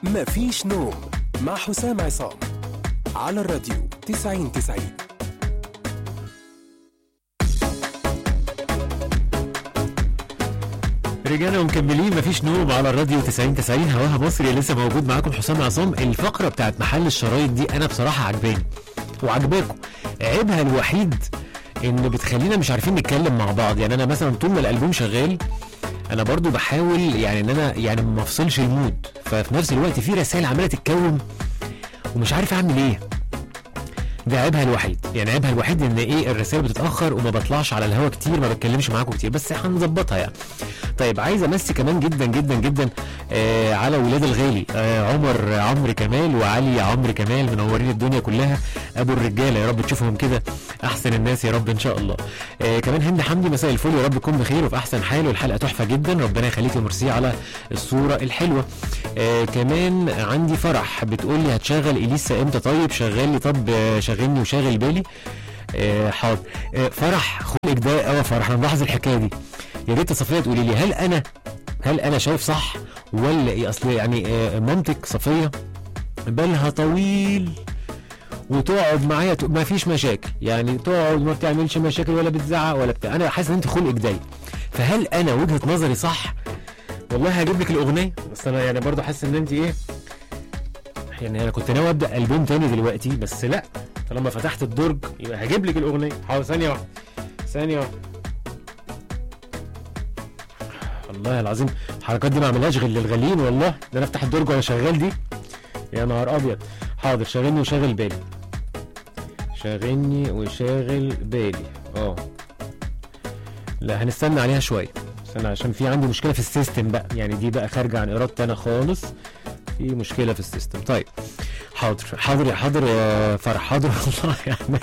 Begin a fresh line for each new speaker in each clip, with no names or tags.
مفيش نوم مع حسام عصام على الراديو 90 90
رجعنا ومكملين مفيش نوم على الراديو 90 90 هواها مصري لسه موجود معاكم حسام عصام الفقره بتاعت محل الشرايط دي انا بصراحه عجباني وعجباكم عيبها الوحيد ان بتخلينا مش عارفين نتكلم مع بعض يعني انا مثلا طول ما الالبوم شغال انا برضو بحاول يعني ان انا يعني ما افصلش المود ففي نفس الوقت في رسائل عماله تتكون ومش عارف اعمل ايه ده عيبها الوحيد يعني عيبها الوحيد ان ايه الرسائل بتتاخر وما بطلعش على الهوا كتير ما بتكلمش معاكم كتير بس هنظبطها يعني طيب عايز امسي كمان جدا جدا جدا آه على ولاد الغالي آه عمر عمرو كمال وعلي عمرو كمال منورين الدنيا كلها ابو الرجاله يا رب تشوفهم كده احسن الناس يا رب ان شاء الله آه كمان هند حمدي مساء الفل يا رب تكون بخير وفي احسن حال والحلقه تحفه جدا ربنا يخليك يا مرسي على الصوره الحلوه آه كمان عندي فرح بتقول لي هتشغل اليسا امتى طيب شغل لي طب آه شغلني وشاغل بالي آه حاضر آه فرح خلق ده اه فرح انا ملاحظ الحكايه دي يا ريت صفيه تقولي لي هل انا هل انا شايف صح ولا ايه اصل يعني آه منطق صفيه بالها طويل وتقعد معايا ت- ما فيش مشاكل يعني تقعد ما بتعملش مشاكل ولا بتزعق ولا بتاع انا حاسس ان انت خلقك ضيق فهل انا وجهه نظري صح والله هجيب لك الاغنيه بس انا يعني برضو حاسس ان انت ايه يعني انا كنت ناوي ابدا البوم تاني دلوقتي بس لا طالما فتحت الدرج يبقى هجيب لك الاغنيه حاضر ثانيه واحده ثانيه واحده والله العظيم الحركات دي ما اعملهاش غير للغاليين والله ده انا افتح الدرج وانا شغال دي يا نهار ابيض حاضر شاغلني وشاغل بالي شاغلني وشاغل بالي اه لا هنستنى عليها شويه استنى عشان في عندي مشكله في السيستم بقى يعني دي بقى خارجه عن ارادتي انا خالص في مشكله في السيستم طيب حاضر حاضر يا حاضر يا فرح حاضر والله يعني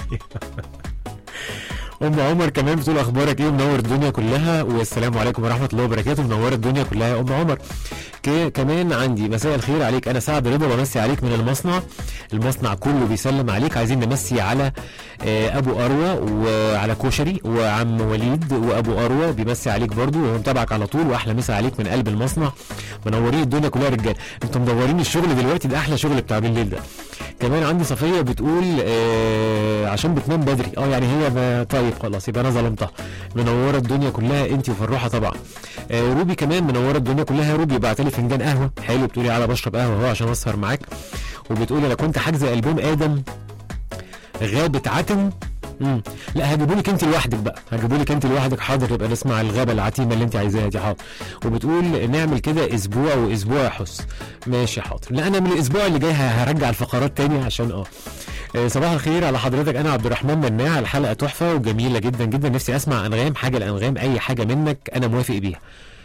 ام عمر كمان بتقول اخبارك ايه منور الدنيا كلها والسلام عليكم ورحمه الله وبركاته منور الدنيا كلها يا ام عمر ك- كمان عندي مساء الخير عليك انا سعد رضا بمسي عليك من المصنع المصنع كله بيسلم عليك عايزين نمسي على آه، ابو اروى وعلى كشري وعم وليد وابو اروى بيمسي عليك برضو وهو متابعك على طول واحلى مسا عليك من قلب المصنع منورين الدنيا كلها يا رجاله انتوا مدورين الشغل دلوقتي ده احلى شغل بتاع بالليل ده كمان عندي صفيه بتقول آه عشان بتنام بدري اه يعني هي ما طيب خلاص يبقى انا ظلمتها منوره الدنيا كلها انت وفروحه طبعا آه روبي كمان منوره الدنيا كلها يا روبي بعت لي فنجان قهوه حلو بتقولي على بشرب قهوه اهو عشان اسهر معاك وبتقولي انا كنت حاجزه البوم ادم غابه عتم مم. لا هجيبولك انت لوحدك بقى هجيبولك انت لوحدك حاضر يبقى نسمع الغابه العتيمه اللي انت عايزاها دي حاضر وبتقول نعمل كده اسبوع واسبوع يا حس ماشي حاضر لا انا من الاسبوع اللي جاي هرجع الفقرات تاني عشان اه آه، صباح الخير على حضرتك انا عبد الرحمن مناع الحلقه تحفه وجميله جدا جدا نفسي اسمع انغام حاجه الانغام اي حاجه منك انا موافق بيها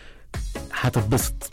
هتتبسط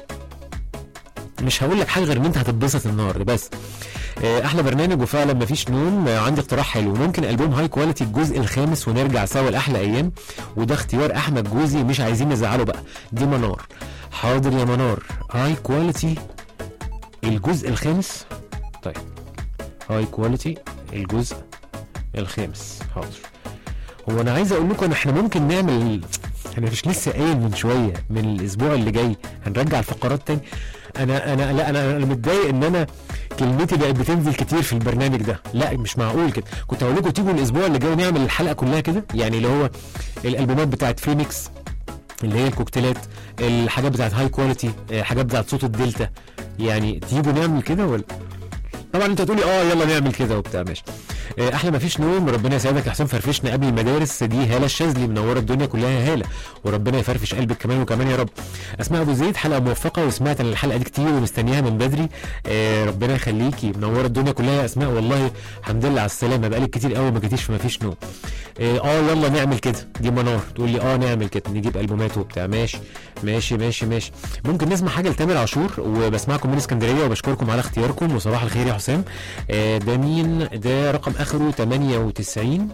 مش هقول لك حاجه غير ان انت هتتبسط النهارده بس آه، احلى برنامج وفعلا مفيش نوم آه، عندي اقتراح حلو ممكن البوم هاي كواليتي الجزء الخامس ونرجع سوا لاحلى ايام وده اختيار احمد جوزي مش عايزين نزعله بقى دي منار حاضر يا منار هاي كواليتي الجزء الخامس طيب هاي كواليتي الجزء الخامس حاضر هو انا عايز اقول لكم ان احنا ممكن نعمل انا مش لسه قايل من شويه من الاسبوع اللي جاي هنرجع الفقرات تاني انا انا لا انا انا متضايق ان انا كلمتي بقت بتنزل كتير في البرنامج ده لا مش معقول كده كنت هقول لكم تيجوا الاسبوع اللي جاي نعمل الحلقه كلها كده يعني اللي هو الالبومات بتاعت فينيكس اللي هي الكوكتيلات الحاجات بتاعت هاي كواليتي الحاجات بتاعت صوت الدلتا يعني تيجوا نعمل كده ولا طبعا انت هتقولي اه يلا نعمل كده وبتاع ماشي آه، احلى ما فيش نوم ربنا يسعدك يا حسام فرفشنا قبل المدارس دي هاله الشاذلي منوره الدنيا كلها يا هاله وربنا يفرفش قلبك كمان وكمان يا رب اسماء ابو زيد حلقه موفقه وسمعت عن الحلقه دي كتير ومستنياها من بدري آه ربنا يخليكي منوره الدنيا كلها يا اسماء والله الحمد لله على السلامه بقالك كتير قوي ما جيتيش في ما فيش نوم اه آه، يلا نعمل كده دي منار تقول لي اه نعمل كده نجيب البومات وبتاع ماشي ماشي ماشي ماشي ممكن نسمع حاجه لتامر عاشور وبسمعكم من اسكندريه وبشكركم على اختياركم وصباح الخير يا حسام آه ده مين ده رقم اخره 98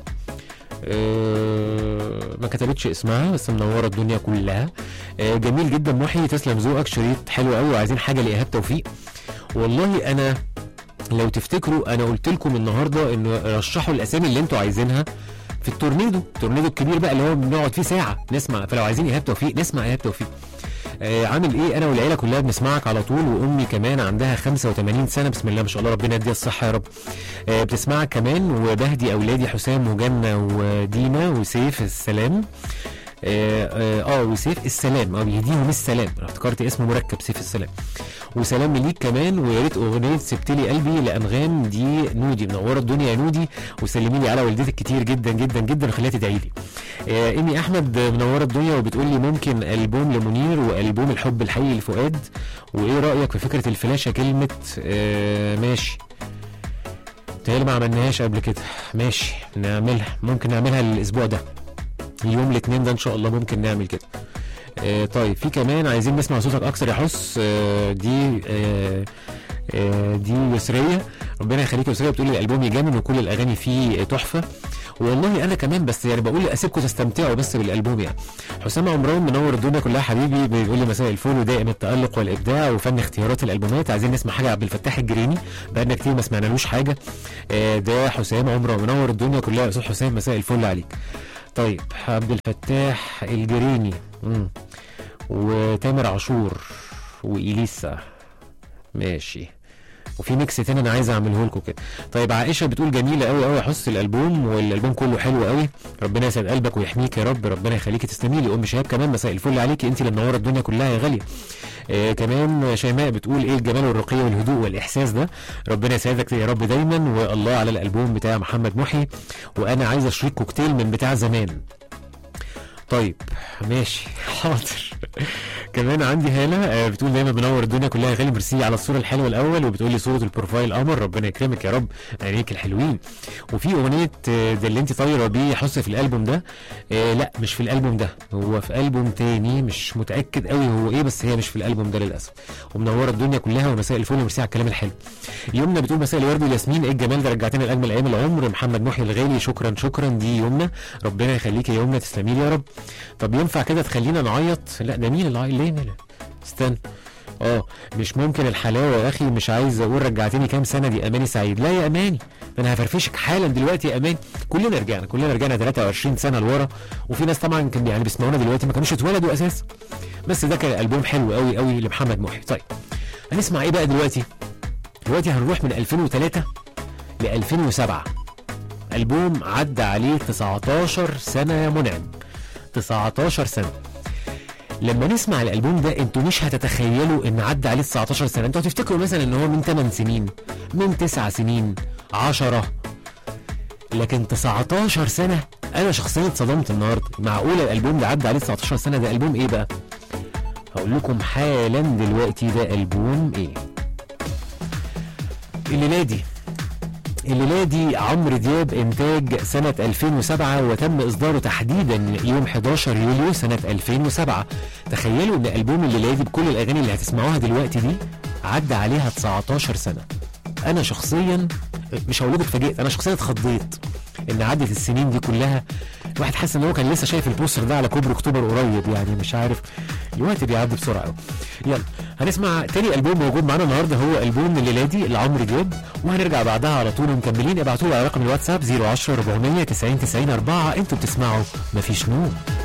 آه، ما كتبتش اسمها بس منوره الدنيا كلها آه، جميل جدا محي تسلم ذوقك شريط حلو قوي وعايزين حاجه لايهاب توفيق والله انا لو تفتكروا انا قلت لكم النهارده ان رشحوا الاسامي اللي انتوا عايزينها في التورنيدو التورنيدو الكبير بقى اللي هو بنقعد فيه ساعه نسمع فلو عايزين ايهاب توفيق نسمع ايهاب توفيق آه عامل ايه انا والعيله كلها بنسمعك على طول وامي كمان عندها 85 سنه بسم الله ما شاء الله ربنا يديها الصحه يا رب آه بتسمعك كمان وبهدي اولادي حسام وجنه ودينا وسيف السلام اه, آه, آه وسيف السلام اه بيهديهم السلام انا افتكرت اسمه مركب سيف السلام وسلام ليك كمان ويا ريت اغنيه سبت لي قلبي لانغام دي نودي منوره الدنيا يا نودي وسلمي لي على والدتك كتير جدا جدا جدا وخليها تدعي لي آه ايمي احمد منوره الدنيا وبتقول لي ممكن البوم لمنير والبوم الحب الحقيقي لفؤاد وايه رايك في فكره الفلاشه كلمه آه ماشي تهيألي ما عملناهاش قبل كده ماشي نعملها ممكن نعملها الاسبوع ده يوم الاثنين ده ان شاء الله ممكن نعمل كده آه طيب في كمان عايزين نسمع صوتك اكثر يا حس آه دي آه آه دي يسريه ربنا يخليك يا يسريه بتقول لي الالبوم يجنن وكل الاغاني فيه تحفه والله انا كمان بس يعني بقول اسيبكم تستمتعوا بس بالالبوم يعني حسام عمران منور الدنيا كلها حبيبي بيقول لي مساء الفل ودائم التالق والابداع وفن اختيارات الالبومات عايزين نسمع حاجه عبد الفتاح الجريني بقالنا كتير ما سمعنالوش حاجه آه ده حسام عمران منور الدنيا كلها يا استاذ حسام مساء الفل عليك طيب عبد الفتاح الجريني مم. وتامر عاشور واليسا ماشي وفي ميكس تاني انا عايز اعمله لكم كده طيب عائشه بتقول جميله قوي قوي حس الالبوم والالبوم كله حلو قوي ربنا يسعد قلبك ويحميك يا رب ربنا يخليكي تسلمي لي ام شهاب كمان مساء الفل عليكي انت اللي منوره الدنيا كلها يا غاليه آه كمان شيماء بتقول ايه الجمال والرقي والهدوء والاحساس ده ربنا يسعدك يا رب دايما والله على الالبوم بتاع محمد محي وانا عايز اشريك كوكتيل من بتاع زمان طيب ماشي حاضر كمان عندي هاله آه بتقول دايما بنور الدنيا كلها غالي ميرسي على الصوره الحلوه الاول وبتقول لي صوره البروفايل قمر ربنا يكرمك يا رب عينيك الحلوين وفي اغنيه آه ده اللي انت طايره بيه حس في الالبوم ده آه لا مش في الالبوم ده هو في البوم تاني مش متاكد قوي هو ايه بس هي مش في الالبوم ده للاسف ومنوره الدنيا كلها ومساء الفل وميرسي على الكلام الحلو يمنى بتقول مساء الورد والياسمين ايه الجمال ده رجعتنا لاجمل ايام العمر محمد محي الغالي شكرا شكرا دي يمنى ربنا يخليكي يا يمنى تسلمي لي يا رب طب ينفع كده تخلينا نعيط لا ده مين اللي عيط ليه مين استنى اه مش ممكن الحلاوه يا اخي مش عايز اقول رجعتني كام سنه دي اماني سعيد لا يا اماني ده انا هفرفشك حالا دلوقتي يا اماني كلنا رجعنا كلنا رجعنا 23 سنه لورا وفي ناس طبعا كان يعني بيسمعونا دلوقتي ما كانوش اتولدوا اساسا بس ده كان البوم حلو قوي قوي لمحمد محي طيب هنسمع ايه بقى دلوقتي دلوقتي هنروح من 2003 ل 2007 البوم عدى عليه 19 سنه يا منعم 19 سنه لما نسمع الالبوم ده انتوا مش هتتخيلوا ان عدى عليه 19 سنه انتوا هتفتكروا مثلا ان هو من 8 سنين من 9 سنين 10 لكن 19 سنه انا شخصيا اتصدمت النهارده معقوله الالبوم ده عدى عليه 19 سنه ده البوم ايه بقى هقول لكم حالا دلوقتي ده البوم ايه الليله دي الليله دي عمرو دياب انتاج سنه 2007 وتم اصداره تحديدا يوم 11 يوليو سنه 2007 تخيلوا ان البوم الليله دي بكل الاغاني اللي هتسمعوها دلوقتي دي عدى عليها 19 سنه انا شخصيا مش هقول لكم اتفاجئت انا شخصيا اتخضيت ان عدت السنين دي كلها الواحد حاسس ان هو كان لسه شايف البوستر ده على كوبري اكتوبر قريب يعني مش عارف الوقت بيعدي بسرعه قوي يلا هنسمع تاني البوم موجود معانا النهارده هو البوم الليله دي لعمرو دياب وهنرجع بعدها على طول ومكملين ابعتوا لي على رقم الواتساب 010 400 90 90 4 انتوا بتسمعوا مفيش نوم